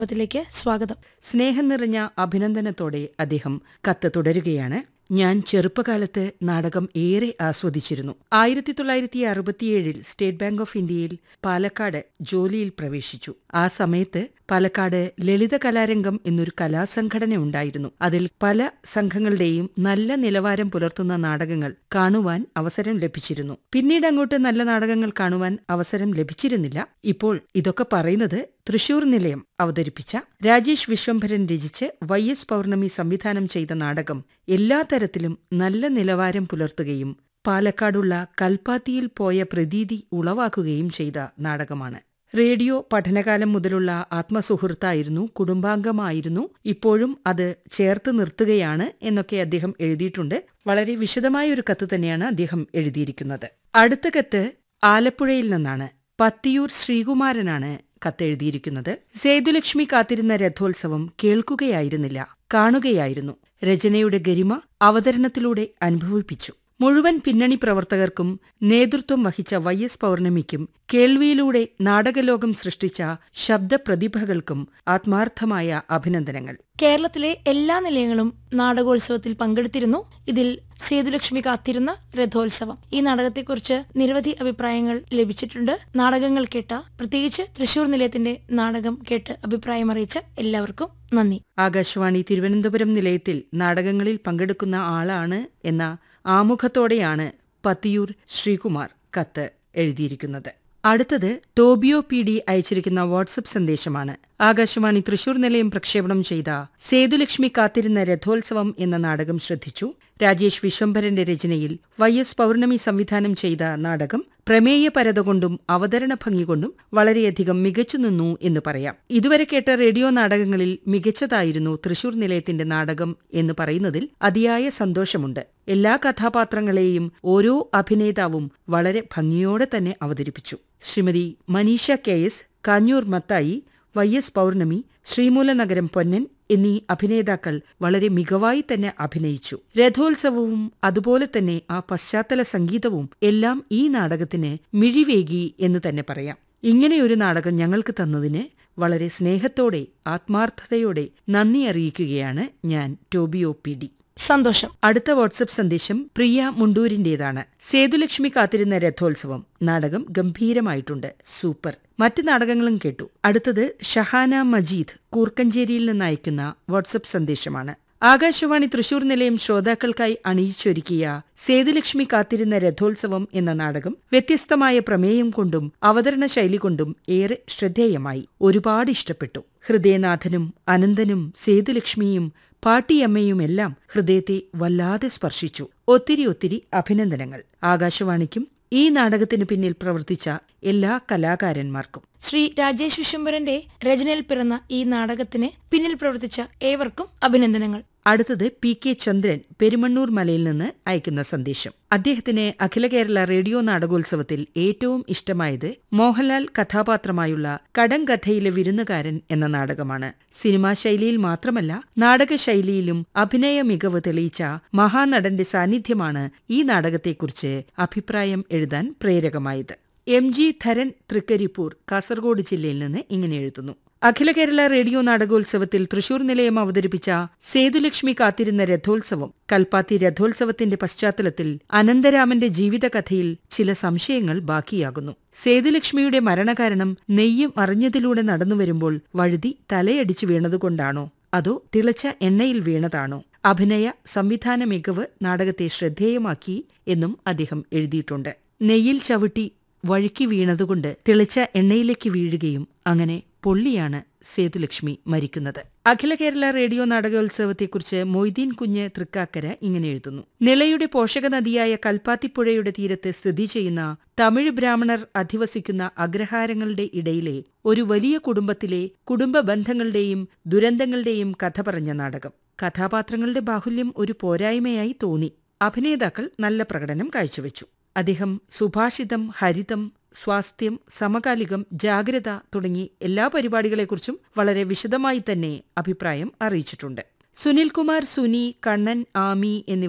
ത്തിലേക്ക് സ്വാഗതം സ്നേഹം നിറഞ്ഞ അഭിനന്ദനത്തോടെ അദ്ദേഹം കത്ത് തുടരുകയാണ് ഞാൻ ചെറുപ്പകാലത്ത് നാടകം ഏറെ ആസ്വദിച്ചിരുന്നു ആയിരത്തി തൊള്ളായിരത്തി അറുപത്തിയേഴിൽ സ്റ്റേറ്റ് ബാങ്ക് ഓഫ് ഇന്ത്യയിൽ പാലക്കാട് ജോലിയിൽ പ്രവേശിച്ചു ആ സമയത്ത് പാലക്കാട് ലളിത കലാരംഗം എന്നൊരു കലാസംഘടന ഉണ്ടായിരുന്നു അതിൽ പല സംഘങ്ങളുടെയും നല്ല നിലവാരം പുലർത്തുന്ന നാടകങ്ങൾ കാണുവാൻ അവസരം ലഭിച്ചിരുന്നു പിന്നീട് അങ്ങോട്ട് നല്ല നാടകങ്ങൾ കാണുവാൻ അവസരം ലഭിച്ചിരുന്നില്ല ഇപ്പോൾ ഇതൊക്കെ പറയുന്നത് തൃശൂർ നിലയം അവതരിപ്പിച്ച രാജേഷ് വിശ്വംഭരൻ രചിച്ച് വൈ എസ് പൗർണമി സംവിധാനം ചെയ്ത നാടകം എല്ലാ തരത്തിലും നല്ല നിലവാരം പുലർത്തുകയും പാലക്കാടുള്ള കൽപ്പാത്തിയിൽ പോയ പ്രതീതി ഉളവാക്കുകയും ചെയ്ത നാടകമാണ് റേഡിയോ പഠനകാലം മുതലുള്ള ആത്മസുഹൃത്തായിരുന്നു കുടുംബാംഗമായിരുന്നു ഇപ്പോഴും അത് ചേർത്ത് നിർത്തുകയാണ് എന്നൊക്കെ അദ്ദേഹം എഴുതിയിട്ടുണ്ട് വളരെ വിശദമായ ഒരു കത്ത് തന്നെയാണ് അദ്ദേഹം എഴുതിയിരിക്കുന്നത് അടുത്ത കത്ത് ആലപ്പുഴയിൽ നിന്നാണ് പത്തിയൂർ ശ്രീകുമാരനാണ് കത്തെഴുതിയിരിക്കുന്നത് സേതുലക്ഷ്മി കാത്തിരുന്ന രഥോത്സവം കേൾക്കുകയായിരുന്നില്ല കാണുകയായിരുന്നു രചനയുടെ ഗരിമ അവതരണത്തിലൂടെ അനുഭവിപ്പിച്ചു മുഴുവൻ പിന്നണി പ്രവർത്തകർക്കും നേതൃത്വം വഹിച്ച വൈ എസ് പൗർണമിക്കും കേൾവിയിലൂടെ നാടകലോകം സൃഷ്ടിച്ച ശബ്ദപ്രതിഭകൾക്കും ആത്മാർത്ഥമായ അഭിനന്ദനങ്ങൾ കേരളത്തിലെ എല്ലാ നിലയങ്ങളും നാടകോത്സവത്തിൽ പങ്കെടുത്തിരുന്നു ഇതിൽ സേതുലക്ഷ്മി കാത്തിരുന്ന രഥോത്സവം ഈ നാടകത്തെക്കുറിച്ച് നിരവധി അഭിപ്രായങ്ങൾ ലഭിച്ചിട്ടുണ്ട് നാടകങ്ങൾ കേട്ട പ്രത്യേകിച്ച് തൃശൂർ നിലയത്തിന്റെ നാടകം കേട്ട് അഭിപ്രായം അറിയിച്ച എല്ലാവർക്കും നന്ദി ആകാശവാണി തിരുവനന്തപുരം നിലയത്തിൽ നാടകങ്ങളിൽ പങ്കെടുക്കുന്ന ആളാണ് എന്ന ആമുഖത്തോടെയാണ് പത്തിയൂർ ശ്രീകുമാർ കത്ത് എഴുതിയിരിക്കുന്നത് അടുത്തത് ടോബിയോ പി ഡി അയച്ചിരിക്കുന്ന വാട്സപ്പ് സന്ദേശമാണ് ആകാശവാണി തൃശൂർ നിലയം പ്രക്ഷേപണം ചെയ്ത സേതുലക്ഷ്മി കാത്തിരുന്ന രഥോത്സവം എന്ന നാടകം ശ്രദ്ധിച്ചു രാജേഷ് വിശ്വംഭരന്റെ രചനയിൽ വൈ എസ് പൗർണമി സംവിധാനം ചെയ്ത നാടകം പ്രമേയപരത കൊണ്ടും അവതരണ ഭംഗി കൊണ്ടും വളരെയധികം മികച്ചു നിന്നു എന്ന് പറയാം ഇതുവരെ കേട്ട റേഡിയോ നാടകങ്ങളിൽ മികച്ചതായിരുന്നു തൃശൂർ നിലയത്തിന്റെ നാടകം എന്ന് പറയുന്നതിൽ അതിയായ സന്തോഷമുണ്ട് എല്ലാ കഥാപാത്രങ്ങളെയും ഓരോ അഭിനേതാവും വളരെ ഭംഗിയോടെ തന്നെ അവതരിപ്പിച്ചു Srimathi Maneesha K S Kanjoor Mathai Y S Pournami Sreemoolanagaram Ponnan എന്നീ അഭിനേതാക്കൾ വളരെ മികവായി തന്നെ അഭിനയിച്ചു രഥോത്സവവും അതുപോലെ തന്നെ ആ പശ്ചാത്തല സംഗീതവും എല്ലാം ഈ നാടകത്തിന് മിഴിവേകി എന്ന് തന്നെ പറയാം ഇങ്ങനെയൊരു നാടകം ഞങ്ങൾക്ക് തന്നതിന് വളരെ സ്നേഹത്തോടെ ആത്മാർത്ഥതയോടെ നന്ദി അറിയിക്കുകയാണ് ഞാൻ ടോബിയോ പി ഡി സന്തോഷം അടുത്ത വാട്സപ്പ് സന്ദേശം പ്രിയ മുണ്ടൂരിന്റേതാണ് സേതുലക്ഷ്മി കാത്തിരുന്ന രഥോത്സവം നാടകം ഗംഭീരമായിട്ടുണ്ട് സൂപ്പർ മറ്റ് നാടകങ്ങളും കേട്ടു അടുത്തത് ഷഹാന മജീദ് കൂർക്കഞ്ചേരിയിൽ നിന്ന് അയക്കുന്ന വാട്സപ്പ് സന്ദേശമാണ് ആകാശവാണി തൃശൂർ നിലയം ശ്രോതാക്കൾക്കായി അണിയിച്ചൊരുക്കിയ സേതുലക്ഷ്മി കാത്തിരുന്ന രഥോത്സവം എന്ന നാടകം വ്യത്യസ്തമായ പ്രമേയം കൊണ്ടും അവതരണ ശൈലി കൊണ്ടും ഏറെ ശ്രദ്ധേയമായി ഒരുപാട് ഇഷ്ടപ്പെട്ടു ഹൃദയനാഥനും അനന്തനും സേതുലക്ഷ്മിയും പാട്ടിയമ്മയുമെല്ലാം ഹൃദയത്തെ വല്ലാതെ സ്പർശിച്ചു ഒത്തിരി ഒത്തിരി അഭിനന്ദനങ്ങൾ ആകാശവാണിക്കും ഈ നാടകത്തിനു പിന്നിൽ പ്രവർത്തിച്ച എല്ലാ കലാകാരന്മാർക്കും ശ്രീ രാജേഷ് വിശ്വംഭരന്റെ രചനയിൽ പിറന്ന ഈ നാടകത്തിന് പിന്നിൽ പ്രവർത്തിച്ച ഏവർക്കും അഭിനന്ദനങ്ങൾ അടുത്തത് പി കെ ചന്ദ്രൻ പെരുമണ്ണൂർ മലയിൽ നിന്ന് അയക്കുന്ന സന്ദേശം അദ്ദേഹത്തിന് അഖില കേരള റേഡിയോ നാടകോത്സവത്തിൽ ഏറ്റവും ഇഷ്ടമായത് മോഹൻലാൽ കഥാപാത്രമായുള്ള കടങ്കഥയിലെ വിരുന്നുകാരൻ എന്ന നാടകമാണ് സിനിമാ ശൈലിയിൽ മാത്രമല്ല നാടകശൈലിയിലും അഭിനയ മികവ് തെളിയിച്ച മഹാനടന്റെ സാന്നിധ്യമാണ് ഈ നാടകത്തെക്കുറിച്ച് അഭിപ്രായം എഴുതാൻ പ്രേരകമായത് എം ജി ധരൻ തൃക്കരിപ്പൂർ കാസർഗോഡ് ജില്ലയിൽ നിന്ന് ഇങ്ങനെ എഴുതുന്നു അഖില കേരള റേഡിയോ നാടകോത്സവത്തിൽ തൃശൂർ നിലയം അവതരിപ്പിച്ച സേതുലക്ഷ്മി കാത്തിരുന്ന രഥോത്സവം കൽപ്പാത്തി രഥോത്സവത്തിന്റെ പശ്ചാത്തലത്തിൽ അനന്തരാമന്റെ ജീവിതകഥയിൽ ചില സംശയങ്ങൾ ബാക്കിയാകുന്നു സേതുലക്ഷ്മിയുടെ മരണകാരണം നെയ്യും അറിഞ്ഞതിലൂടെ നടന്നുവരുമ്പോൾ വഴുതി തലയടിച്ചു വീണതുകൊണ്ടാണോ അതോ തിളച്ച എണ്ണയിൽ വീണതാണോ അഭിനയ സംവിധാന മികവ് നാടകത്തെ ശ്രദ്ധേയമാക്കി എന്നും അദ്ദേഹം എഴുതിയിട്ടുണ്ട് നെയ്യിൽ ചവിട്ടി വഴുക്കി വീണതുകൊണ്ട് തിളച്ച എണ്ണയിലേക്ക് വീഴുകയും അങ്ങനെ പൊള്ളിയാണ് സേതുലക്ഷ്മി മരിക്കുന്നത് അഖില കേരള റേഡിയോ നാടകോത്സവത്തെക്കുറിച്ച് മൊയ്തീൻ കുഞ്ഞ് തൃക്കാക്കര ഇങ്ങനെ എഴുതുന്നു നിളയുടെ പോഷക നദിയായ കൽപ്പാത്തിപ്പുഴയുടെ തീരത്ത് സ്ഥിതി ചെയ്യുന്ന തമിഴ് ബ്രാഹ്മണർ അധിവസിക്കുന്ന അഗ്രഹാരങ്ങളുടെ ഇടയിലെ ഒരു വലിയ കുടുംബത്തിലെ കുടുംബ ബന്ധങ്ങളുടെയും ദുരന്തങ്ങളുടെയും കഥ പറഞ്ഞ നാടകം കഥാപാത്രങ്ങളുടെ ബാഹുല്യം ഒരു പോരായ്മയായി തോന്നി അഭിനേതാക്കൾ നല്ല പ്രകടനം കാഴ്ചവെച്ചു അദ്ദേഹം സുഭാഷിതം ഹരിതം സ്വാസ്ഥ്യം സമകാലികം ജാഗ്രത തുടങ്ങി എല്ലാ പരിപാടികളെക്കുറിച്ചും വളരെ വിശദമായി തന്നെ അഭിപ്രായം അറിയിച്ചിട്ടുണ്ട് സുനിൽകുമാർ സുനി കണ്ണൻ ആമി എന്നിവർ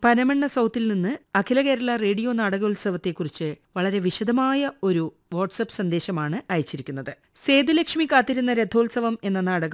പനമണ്ണ സൗത്തിൽ നിന്ന് അഖില കേരള റേഡിയോ നാടകോത്സവത്തെക്കുറിച്ച് വളരെ വിശദമായ ഒരു വാട്സപ്പ് സന്ദേശമാണ് അയച്ചിരിക്കുന്നത് സേതുലക്ഷ്മി കാത്തിരുന്ന രഥോത്സവം എന്ന നാടകം